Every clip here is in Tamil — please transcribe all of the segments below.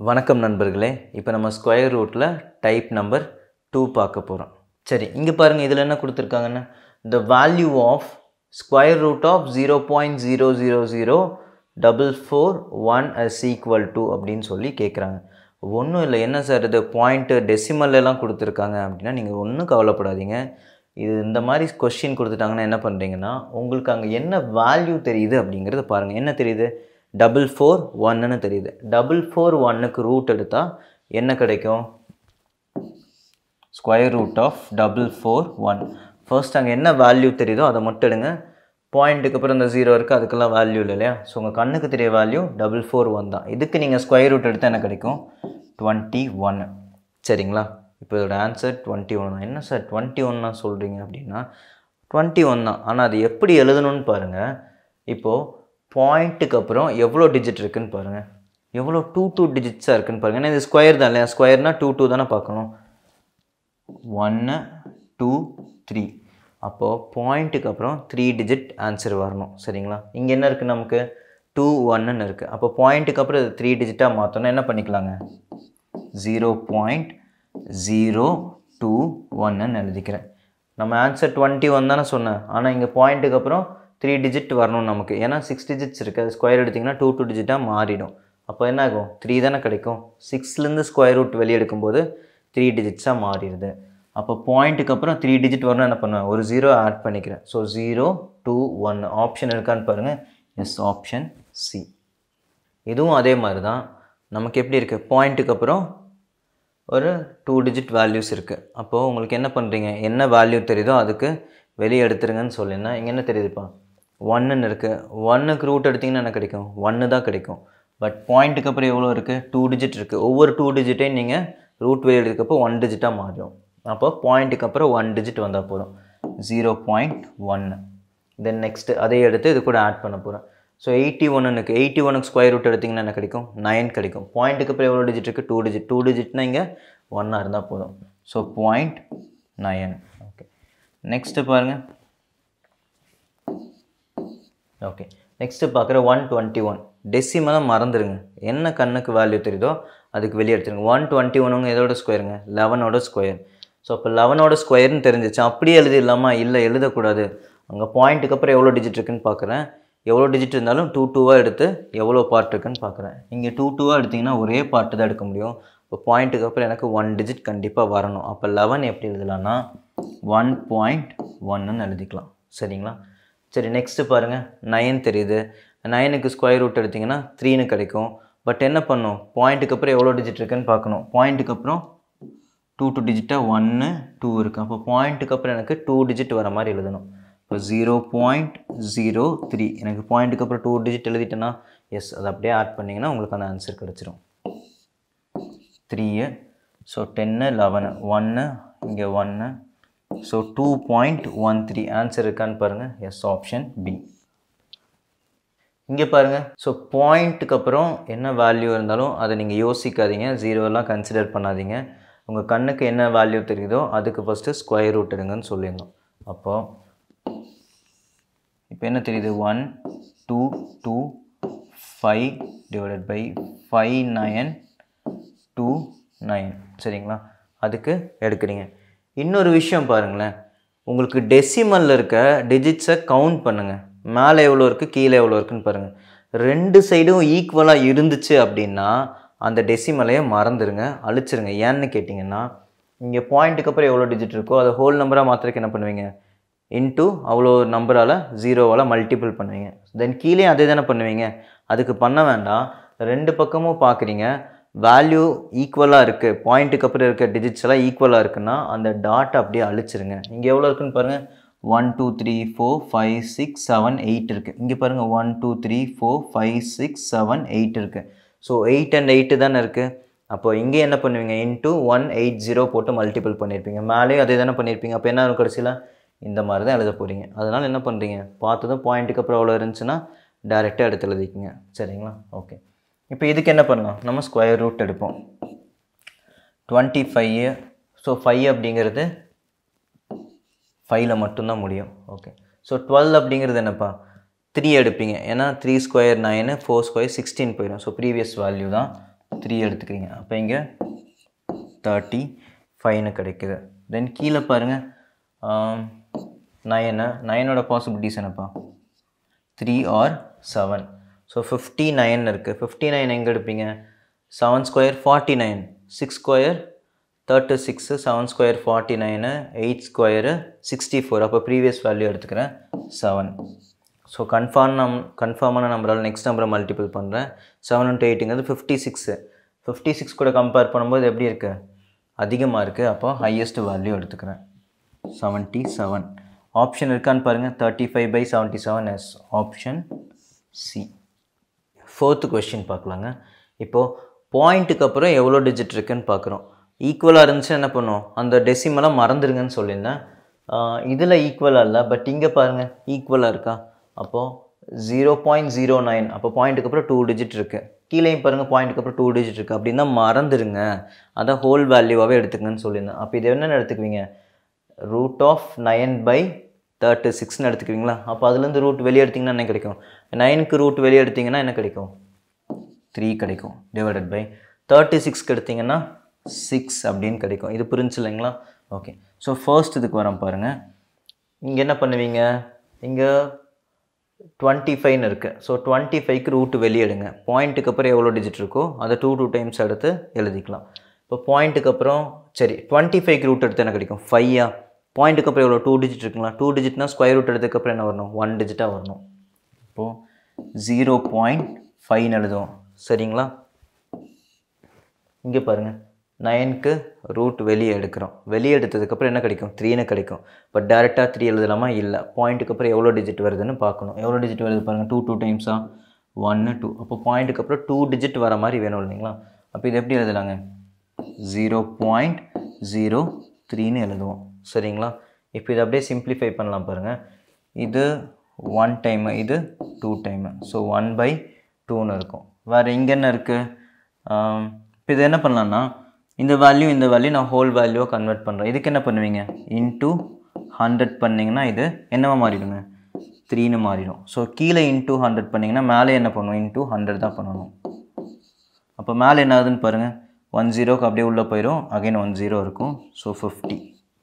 வணக்கம் நண்பர்களே இப்போ நம்ம ஸ்கொயர் ரூட்டில் டைப் நம்பர் டூ பார்க்க போகிறோம் சரி இங்கே பாருங்கள் இதில் என்ன கொடுத்துருக்காங்கன்னா the value of square root of zero point zero zero zero double four one as equal to அப்படின்னு சொல்லி கேட்குறாங்க ஒன்றும் இல்லை என்ன சார் இது பாயிண்ட்டு டெசிமல் எல்லாம் கொடுத்துருக்காங்க அப்படின்னா நீங்கள் ஒன்றும் கவலைப்படாதீங்க இது இந்த மாதிரி கொஷின் கொடுத்துட்டாங்கன்னா என்ன பண்ணுறீங்கன்னா உங்களுக்கு அங்கே என்ன வேல்யூ தெரியுது அப்படிங்கிறத பாருங்கள் என்ன தெரியுது டபுள் ஃபோர் ஒன்னுன்னு தெரியுது டபுள் ஃபோர் ஒன்னுக்கு ரூட் எடுத்தால் என்ன கிடைக்கும் square root of double four one first அங்கே என்ன வேல்யூ தெரியுதோ அதை மட்டும் எடுங்க பாயிண்ட்டுக்கு அப்புறம் இந்த ஜீரோ இருக்குது அதுக்கெல்லாம் வேல்யூ இல்லை இல்லையா ஸோ உங்கள் கண்ணுக்கு தெரிய வேல்யூ டபுள் ஃபோர் ஒன் தான் இதுக்கு நீங்கள் ஸ்கொயர் ரூட் எடுத்தால் என்ன கிடைக்கும் டுவெண்ட்டி ஒன்று சரிங்களா இப்போ இதோட ஆன்சர் டுவெண்ட்டி ஒன் தான் என்ன சார் டுவெண்ட்டி ஒன்னா சொல்கிறீங்க அப்படின்னா டுவெண்ட்டி ஒன் தான் ஆனால் அது எப்படி எழுதணும்னு பாருங்கள் இப்போது பாயிண்ட்டுக்கு அப்புறம் எவ்வளோ டிஜிட் இருக்குன்னு பாருங்கள் எவ்வளோ டூ டூ டிஜிட்ஸாக இருக்குன்னு பாருங்கள் ஏன்னா இது ஸ்கொயர் தான் இல்லையா ஸ்கொயர்னால் டூ டூ தானே பார்க்கணும் ஒன்று டூ த்ரீ அப்போது பாயிண்ட்டுக்கு அப்புறம் த்ரீ டிஜிட் ஆன்சர் வரணும் சரிங்களா இங்கே என்ன இருக்குது நமக்கு டூ ஒன்னுன்னு இருக்குது அப்போ பாயிண்ட்டுக்கு அப்புறம் இது த்ரீ டிஜிட்டாக மாற்றோன்னா என்ன பண்ணிக்கலாங்க ஜீரோ பாயிண்ட் ஜீரோ டூ ஒன்னு எழுதிக்கிறேன் நம்ம ஆன்சர் டுவெண்ட்டி ஒன் தானே சொன்னேன் ஆனால் இங்கே பாயிண்ட்டுக்கு அப்புறம் த்ரீ டிஜிட் வரணும் நமக்கு ஏன்னா சிக்ஸ் டிஜிட்ஸ் இருக்குது அது ஸ்கொயர் எடுத்திங்கன்னா டூ டூ டிஜிட்டாக மாறிடும் அப்போ என்ன ஆகும் த்ரீ தானே கிடைக்கும் சிக்ஸ்லேருந்து ஸ்கொயர் ரூட் வெளியே எடுக்கும்போது த்ரீ டிஜிட்ஸாக மாறிடுது அப்போ பாயிண்ட்டுக்கு அப்புறம் த்ரீ டிஜிட் வரணும் என்ன பண்ணுவேன் ஒரு ஜீரோ ஆட் பண்ணிக்கிறேன் so zero two one option இருக்கான்னு பாருங்கள் எஸ் ஆப்ஷன் சி இதுவும் அதே மாதிரி தான் நமக்கு எப்படி இருக்குது பாயிண்ட்டுக்கு அப்புறம் ஒரு டூ டிஜிட் வேல்யூஸ் இருக்குது அப்போது உங்களுக்கு என்ன பண்ணுறீங்க என்ன வேல்யூ தெரியுதோ அதுக்கு வெளியே எடுத்துருங்கன்னு சொல்லியிருந்தேன் இங்கே என்ன தெரியுதுப்பா ஒன்றுன்னு இருக்குது ஒன்னுக்கு ரூட் எடுத்திங்கன்னா என்ன கிடைக்கும் ஒன்று தான் கிடைக்கும் பட் பாயிண்ட்டுக்கு அப்புறம் எவ்வளோ இருக்குது டூ டிஜிட் இருக்குது ஒவ்வொரு டூ டிஜிட்டையும் நீங்கள் ரூட் வெளியே எடுக்கப்போ ஒன் டிஜிட்டாக மாறிடும் அப்போ பாயிண்ட்டுக்கு அப்புறம் ஒன் டிஜிட் வந்தால் போதும் ஜீரோ பாயிண்ட் ஒன்று தென் நெக்ஸ்ட்டு அதே எடுத்து இது கூட ஆட் பண்ண போகிறேன் ஸோ எயிட்டி ஒன்னுக்கு எயிட்டி ஒனுக்கு ஸ்கொயர் ரூட் எடுத்திங்கன்னா என்ன கிடைக்கும் நைன் கிடைக்கும் பாயிண்ட்டுக்கு அப்புறம் எவ்வளோ டிஜிட் இருக்குது டூ டிஜிட் டூ டிஜிட்னா இங்கே ஒன்னாக இருந்தால் போதும் so point nine okay next பாருங்கள் ஓகே நெக்ஸ்ட்டு பார்க்குற ஒன் டுவெண்ட்டி ஒன் டெசிமலை மறந்துடுங்க என்ன கண்ணுக்கு வேல்யூ தெரியுதோ அதுக்கு வெளியே எடுத்துருங்க ஒன் டுவெண்ட்டி ஒனுங்க எதோட ஸ்கொயருங்க லெவனோட ஸ்கொயர் ஸோ அப்போ லெவனோட ஸ்கொயர்னு தெரிஞ்சிச்சு அப்படியே எழுதிடலாமா இல்லை எழுதக்கூடாது அங்கே பாயிண்ட்டுக்கு அப்புறம் எவ்வளோ டிஜிட் இருக்குன்னு பார்க்குறேன் எவ்வளோ டிஜிட் இருந்தாலும் டூ டூவாக எடுத்து எவ்வளோ பார்ட் இருக்குன்னு பார்க்குறேன் இங்கே டூ டூவாக எடுத்திங்கன்னா ஒரே பார்ட்டு தான் எடுக்க முடியும் இப்போ பாயிண்ட்டுக்கு அப்புறம் எனக்கு ஒன் டிஜிட் கண்டிப்பாக வரணும் அப்போ லெவன் எப்படி எழுதலாம்னா ஒன் பாயிண்ட் ஒன்னுன்னு எழுதிக்கலாம் சரிங்களா சரி நெக்ஸ்ட்டு பாருங்கள் நயன் தெரியுது நயனுக்கு ஸ்கொயர் ரூட் எடுத்திங்கன்னா த்ரீன்னு கிடைக்கும் பட் என்ன பண்ணும் பாயிண்ட்டுக்கு அப்புறம் எவ்வளோ டிஜிட் இருக்குன்னு பார்க்கணும் பாயிண்ட்டுக்கு அப்புறம் டூ டூ டிஜிட்டாக ஒன்று டூ இருக்குது அப்போ பாயிண்ட்டுக்கு அப்புறம் எனக்கு டூ டிஜிட் வர மாதிரி எழுதணும் இப்போ ஜீரோ பாயிண்ட் ஜீரோ த்ரீ எனக்கு பாயிண்ட்டுக்கு அப்புறம் டூ டிஜிட் எழுதிட்டேன்னா எஸ் அதை அப்படியே ஆட் பண்ணிங்கன்னா உங்களுக்கு அந்த ஆன்சர் கிடச்சிரும் த்ரீயு ஸோ டென்னு லெவனு ஒன்று இங்கே ஒன்று so two point one three answer இருக்கான்னு பாருங்கள் எஸ் ஆப்ஷன் பி இங்கே பாருங்கள் ஸோ பாயிண்ட்டுக்கு அப்புறம் என்ன வேல்யூ இருந்தாலும் அதை நீங்கள் யோசிக்காதீங்க ஜீரோலாம் கன்சிடர் பண்ணாதீங்க உங்கள் கண்ணுக்கு என்ன வேல்யூ தெரியுதோ அதுக்கு ஃபஸ்ட்டு ஸ்கொயர் ரூட் எடுங்கன்னு சொல்லியிருந்தோம் அப்போது இப்போ என்ன தெரியுது one two two five divided by five nine two nine சரிங்களா அதுக்கு எடுக்கிறீங்க இன்னொரு விஷயம் பாருங்களேன் உங்களுக்கு டெசிமலில் இருக்க டிஜிட்ஸை கவுண்ட் பண்ணுங்கள் மேலே எவ்வளோ இருக்குது கீழே எவ்வளோ இருக்குன்னு பாருங்கள் ரெண்டு சைடும் ஈக்குவலாக இருந்துச்சு அப்படின்னா அந்த டெசிமலையை மறந்துடுங்க அழிச்சிருங்க ஏன்னு கேட்டிங்கன்னா இங்கே பாயிண்ட்டுக்கு அப்புறம் எவ்வளோ டிஜிட் இருக்கோ அதை ஹோல் நம்பராக மாத்திரக்கு என்ன பண்ணுவீங்க இன்ட்டு அவ்வளோ நம்பரால் ஜீரோவால் மல்டிபிள் பண்ணுவீங்க தென் கீழே அதே தானே பண்ணுவீங்க அதுக்கு பண்ண வேண்டாம் ரெண்டு பக்கமும் பார்க்குறீங்க வேல்யூ ஈக்குவலாக இருக்குது பாயிண்ட்டுக்கு அப்புறம் இருக்க டிஜிட்ஸ் எல்லாம் ஈக்குவலாக இருக்குன்னா அந்த டாட்டை அப்படியே அழிச்சிருங்க இங்கே எவ்வளோ இருக்குன்னு பாருங்கள் one two three four five six seven eight இருக்குது இங்கே பாருங்கள் one two three four five six seven eight இருக்குது ஸோ எயிட் அண்ட் எயிட்டு தானே இருக்குது அப்போ இங்கே என்ன பண்ணுவீங்க இன்ட்டு ஒன் எயிட் ஜீரோ போட்டு மல்டிபிள் பண்ணியிருப்பீங்க மேலேயும் அதே தானே பண்ணியிருப்பீங்க அப்போ என்ன இருக்கும் கடைசியில் இந்த மாதிரி தான் எழுத போகிறீங்க அதனால் என்ன பண்ணுறீங்க பார்த்ததும் பாயிண்ட்டுக்கு அப்புறம் எவ்வளோ இருந்துச்சுன்னா டேரெக்டாக எடுத்து எழுதிக்கிங்க சரிங்களா ஓகே இப்போ இதுக்கு என்ன பண்ணலாம் நம்ம ஸ்கொயர் ரூட் எடுப்போம் டுவெண்ட்டி ஃபைவ் ஸோ ஃபைவ் அப்படிங்கிறது ஃபைவ்ல மட்டும்தான் முடியும் ஓகே ஸோ டுவெல் அப்படிங்கிறது என்னப்பா த்ரீ எடுப்பீங்க ஏன்னா three square nine four square sixteen போயிடும் ஸோ ப்ரீவியஸ் வேல்யூ தான் த்ரீ எடுத்துக்கிறீங்க அப்போ இங்கே தேர்ட்டி ஃபைவ்னு கிடைக்குது தென் கீழே பாருங்கள் நயனு நயனோட பாசிபிலிட்டிஸ் என்னப்பா three or seven so fifty nine இருக்குது ஃபிஃப்டி நைன் எங்கே எடுப்பீங்க seven square forty nine six square thirty six seven square forty nine eight square sixty four அப்போ ப்ரீவியஸ் வேல்யூ எடுத்துக்கிறேன் செவன் ஸோ கன்ஃபார்ம் நம் கன்ஃபார்மான நம்பரால் நெக்ஸ்ட் நம்பரை மல்டிபிள் பண்ணுறேன் செவன் இன்ட்டு எயிட்டுங்கிறது ஃபிஃப்டி சிக்ஸு ஃபிஃப்டி சிக்ஸ் கூட கம்பேர் பண்ணும்போது எப்படி இருக்குது அதிகமாக இருக்குது அப்போ ஹையஸ்ட் வேல்யூ எடுத்துக்கிறேன் செவன்ட்டி செவன் ஆப்ஷன் இருக்கான்னு பாருங்கள் thirty five by seventy seven yes option C fourth question பார்க்கலாங்க இப்போது பாயிண்ட்டுக்கு அப்புறம் எவ்வளோ டிஜிட் இருக்குன்னு பார்க்குறோம் ஈக்குவலாக இருந்துச்சுன்னா என்ன பண்ணும் அந்த டெசிமலாக மறந்துடுங்கன்னு சொல்லியிருந்தேன் இதில் ஈக்குவலாக இல்லை பட் இங்கே பாருங்கள் ஈக்குவலாக இருக்கா அப்போது ஜீரோ பாயிண்ட் ஜீரோ நைன் அப்போ பாயிண்ட்டுக்கு அப்புறம் டூ டிஜிட் இருக்குது கீழேயும் பாருங்கள் பாயிண்ட்டுக்கு அப்புறம் டூ டிஜிட் இருக்குது அப்படின்னா மறந்துடுங்க அதை ஹோல் வேல்யூவாகவே எடுத்துக்கங்கன்னு சொல்லியிருந்தேன் அப்போ இது என்னென்னு எடுத்துக்குவீங்க root of nine by thirty சிக்ஸ்னு எடுத்துக்குவீங்களா அப்போ அதுலேருந்து ரூட் வெளியே எடுத்திங்கன்னா என்ன கிடைக்கும் நைனுக்கு ரூட் வெளியே எடுத்திங்கன்னா என்ன கிடைக்கும் த்ரீ கிடைக்கும் டிவைடட் பை தேர்ட்டி சிக்ஸ்க்கு எடுத்திங்கன்னா சிக்ஸ் அப்படின்னு கிடைக்கும் இது புரிஞ்சு இல்லைங்களா ஓகே ஸோ ஃபர்ஸ்ட் இதுக்கு வரோம் பாருங்கள் இங்கே என்ன பண்ணுவீங்க இங்கே டுவெண்ட்டி ஃபைவ்னு இருக்குது ஸோ டுவெண்ட்டி ஃபைவ்க்கு ரூட் வெளியிடுங்க பாயிண்ட்டுக்கு அப்புறம் எவ்வளோ டிஜிட் இருக்கோ அதை டூ டூ டைம்ஸ் எடுத்து எழுதிக்கலாம் இப்போ பாயிண்ட்டுக்கு அப்புறம் சரி டுவெண்ட்டி ஃபைவ்க்கு ரூட் எடுத்து என்ன கிடைக்கும் ஃபையா பாயிண்ட்டுக்கு அப்புறம் எவ்வளோ டூ டிஜிட் இருக்குங்களா டூ டிஜிட்னா ஸ்கொயர் ரூட் எடுத்ததுக்கப்புறம் என்ன வரணும் ஒன் டிஜிட்டாக வரணும் இப்போது ஜீரோ பாயிண்ட் ஃபைவ்னு எழுதுவோம் சரிங்களா இங்கே பாருங்கள் நைனுக்கு ரூட் வெளியே எடுக்கிறோம் வெளியே எடுத்ததுக்கப்புறம் என்ன கிடைக்கும் த்ரீன்னு கிடைக்கும் பட் டேரெக்டாக த்ரீ எழுதலாமா இல்லை பாயிண்ட்டுக்கு அப்புறம் எவ்வளோ டிஜிட் வருதுன்னு பார்க்கணும் எவ்வளோ டிஜிட் வருது பாருங்கள் டூ டூ டைம்ஸா ஒன்று டூ அப்போ பாயிண்ட்டுக்கு அப்புறம் டூ டிஜிட் வர மாதிரி வேணும் இல்லைங்களா அப்போ இது எப்படி எழுதலாங்க ஜீரோ பாயிண்ட் ஜீரோ த்ரீன்னு எழுதுவோம் சரிங்களா இப்போ இதை அப்படியே சிம்ப்ளிஃபை பண்ணலாம் பாருங்கள் இது ஒன் டைமு இது two time so one by டூன்னு இருக்கும் வேறு இங்கே என்ன இருக்குது இப்போ இது என்ன பண்ணலான்னா இந்த வேல்யூ இந்த வேல்யூ நான் ஹோல் வேல்யூவை கன்வெர்ட் பண்ணுறேன் இதுக்கு என்ன பண்ணுவீங்க இன்டூ ஹண்ட்ரட் பண்ணிங்கன்னா இது என்னவா மாறிடுங்க த்ரீன்னு மாறிடும் ஸோ கீழே இன்டூ ஹண்ட்ரட் பண்ணிங்கன்னா மேலே என்ன பண்ணுவோம் இன்டூ ஹண்ட்ரட் தான் பண்ணணும் அப்போ மேலே என்ன ஆகுதுன்னு பாருங்கள் ஒன் ஜீரோக்கு அப்படியே உள்ளே போயிடும் அகைன் ஒன் ஜீரோ இருக்கும் so fifty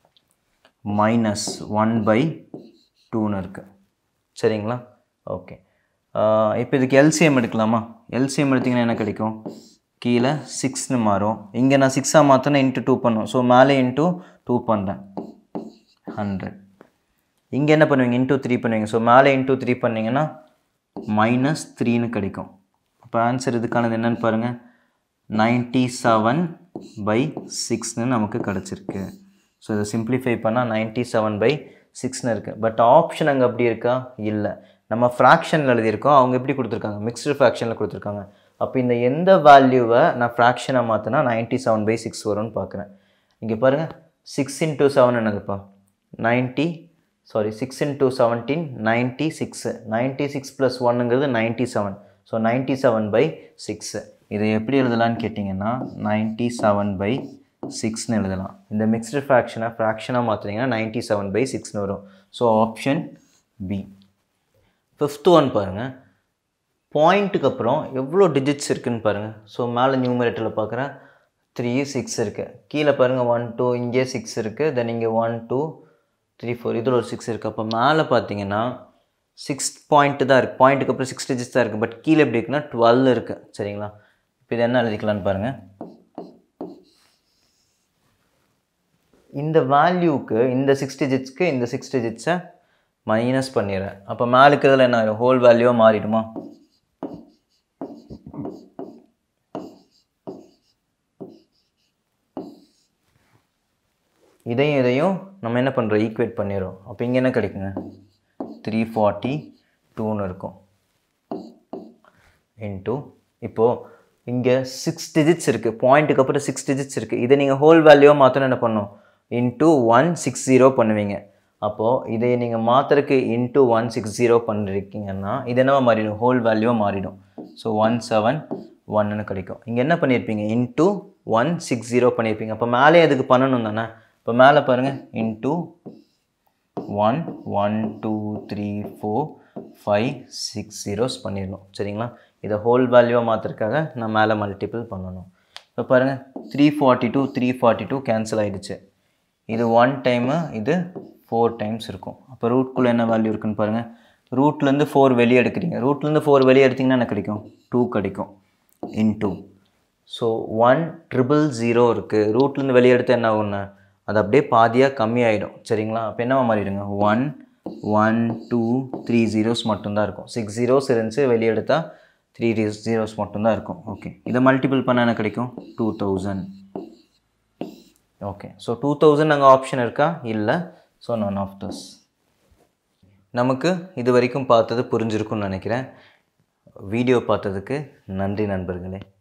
minus one by டூன்னு இருக்குது சரிங்களா ஓகே இப்போ இதுக்கு எல்சிஎம் எடுக்கலாமா எல்சிஎம் எடுத்திங்கன்னா என்ன கிடைக்கும் கீழே சிக்ஸ்னு மாறும் இங்கே நான் சிக்ஸாக மாற்றினா இன்ட்டு டூ பண்ணும் ஸோ மேலே இன்ட்டு டூ பண்ணுறேன் ஹண்ட்ரட் இங்கே என்ன பண்ணுவீங்க இன்ட்டு த்ரீ பண்ணுவீங்க ஸோ மேலே இன்ட்டு த்ரீ பண்ணிங்கன்னா மைனஸ் த்ரீன்னு கிடைக்கும் அப்போ ஆன்சர் இதுக்கானது என்னன்னு பாருங்கள் நைன்ட்டி செவன் பை சிக்ஸ்னு நமக்கு கிடச்சிருக்கு ஸோ இதை சிம்ப்ளிஃபை பண்ணால் நைன்ட்டி செவன் பை சிக்ஸ்னு இருக்குது பட் ஆப்ஷன் அங்கே அப்படி இருக்கா இல்லை நம்ம ஃப்ராக்ஷனில் எழுதியிருக்கோம் அவங்க எப்படி கொடுத்துருக்காங்க மிக்ஸ்டு ஃப்ராக்ஷனில் கொடுத்துருக்காங்க அப்போ இந்த எந்த வேல்யூவை நான் ஃப்ராக்ஷனாக மாற்றினா நைன்ட்டி செவன் பை சிக்ஸ் வரும்னு பார்க்குறேன் இங்கே பாருங்கள் சிக்ஸ் இன்ட்டு செவன் என்னதுப்பா ninety sorry six into seventeen ninety six ninety six plus ஒன்னுங்கிறது ninety seven so ninety seven by six இதை எப்படி எழுதலான்னு கேட்டிங்கன்னா நைன்ட்டி செவன் பை சிக்ஸ்னு எழுதலாம் இந்த மிக்ஸ்டு ஃப்ராக்ஷனை ஃப்ராக்ஷனாக மாற்றினீங்கன்னா நைன்ட்டி செவன் பை சிக்ஸ்னு வரும் so option B fifth one பாருங்கள் பாயிண்ட்டுக்கு அப்புறம் எவ்வளோ டிஜிட்ஸ் இருக்குதுன்னு பாருங்கள் ஸோ மேலே நியூமரேட்டரில் பார்க்குறேன் த்ரீ சிக்ஸ் இருக்குது கீழே பாருங்கள் ஒன் டூ இங்கே சிக்ஸ் இருக்குது தென் இங்கே ஒன் டூ த்ரீ ஃபோர் இதில் ஒரு சிக்ஸ் இருக்குது அப்போ மேலே பார்த்தீங்கன்னா சிக்ஸ் பாயிண்ட்டு தான் இருக்குது பாயிண்ட்டுக்கு அப்புறம் சிக்ஸ் டிஜிட்ஸ் தான் இருக்குது பட் கீழே எப்படி இருக்குன்னா டுவெல் இருக்குது சரிங்களா இப்போ இது என்ன எழுதிக்கலான்னு பாருங்கள் இந்த வேல்யூக்கு இந்த சிக்ஸ் டிஜிட்ஸ்க்கு இந்த சிக்ஸ் டிஜிட்ஸை மைனஸ் பண்ணிடுறேன் அப்போ மேலே இருக்கிறதுல என்ன ஆயிடும் ஹோல் வேல்யூவாக மாறிடுமா இதையும் இதையும் நம்ம என்ன பண்ணுறோம் ஈக்குவேட் பண்ணிடுறோம் அப்போ இங்கே என்ன கிடைக்குங்க த்ரீ ஃபார்ட்டி டூன்னு இருக்கும் இன்ட்டு இப்போது இங்கே சிக்ஸ் டிஜிட்ஸ் இருக்குது பாயிண்ட்டுக்கு அப்புறம் சிக்ஸ் டிஜிட்ஸ் இருக்குது இதை நீங்கள் ஹோல் வேல்யூவாக மாற்றணும் என்ன பண்ணணும் இன்ட்டு ஒன் சிக்ஸ் ஜீரோ பண்ணுவீங்க அப்போது இதை நீங்கள் மாற்றுறதுக்கு இன்ட்டு ஒன் சிக்ஸ் ஜீரோ பண்ணிருக்கீங்கன்னா இது என்னவா மாறிடும் ஹோல் வேல்யூவாக மாறிடும் ஸோ ஒன் செவன் ஒன்னு கிடைக்கும் இங்கே என்ன பண்ணியிருப்பீங்க இன்ட்டு ஒன் சிக்ஸ் ஜீரோ பண்ணியிருப்பீங்க அப்போ மேலே அதுக்கு பண்ணணும் தானே இப்போ மேலே பாருங்கள் into one one two three four five six zeros பண்ணிடணும் சரிங்களா இதை ஹோல் வேல்யூவாக மாற்றுறதுக்காக நான் மேலே மல்டிபிள் பண்ணணும் இப்போ பாருங்கள் three forty two three forty two cancel ஆகிடுச்சு இது ஒன் டைமு இது ஃபோர் டைம்ஸ் இருக்கும் அப்போ ரூட்குள்ளே என்ன வேல்யூ இருக்குன்னு பாருங்கள் ரூட்லேருந்து ஃபோர் வெளியே எடுக்கிறீங்க ரூட்லேருந்து ஃபோர் வெளியே எடுத்திங்கன்னா என்ன கிடைக்கும் டூ கிடைக்கும் into so one triple zero இருக்குது ரூட்லேருந்து வெளியே எடுத்து என்ன ஆகும்னா அது அப்படியே பாதியாக கம்மியாயிடும் சரிங்களா அப்போ என்னவா மாறிடுங்க one one two three zeros மட்டும்தான் இருக்கும் சிக்ஸ் ஜீரோஸ் இருந்துச்சு வெளியே எடுத்தால் த்ரீ ஜீரோஸ் மட்டும்தான் இருக்கும் ஓகே இதை மல்டிபிள் பண்ணால் என்ன கிடைக்கும் two thousand okay so two thousand அங்கே ஆப்ஷன் இருக்கா இல்லை ஸோ நன் ஆஃப் தஸ் நமக்கு இது வரைக்கும் பார்த்தது புரிஞ்சிருக்கும்னு நினைக்கிறேன் வீடியோ பார்த்ததுக்கு நன்றி நண்பர்களே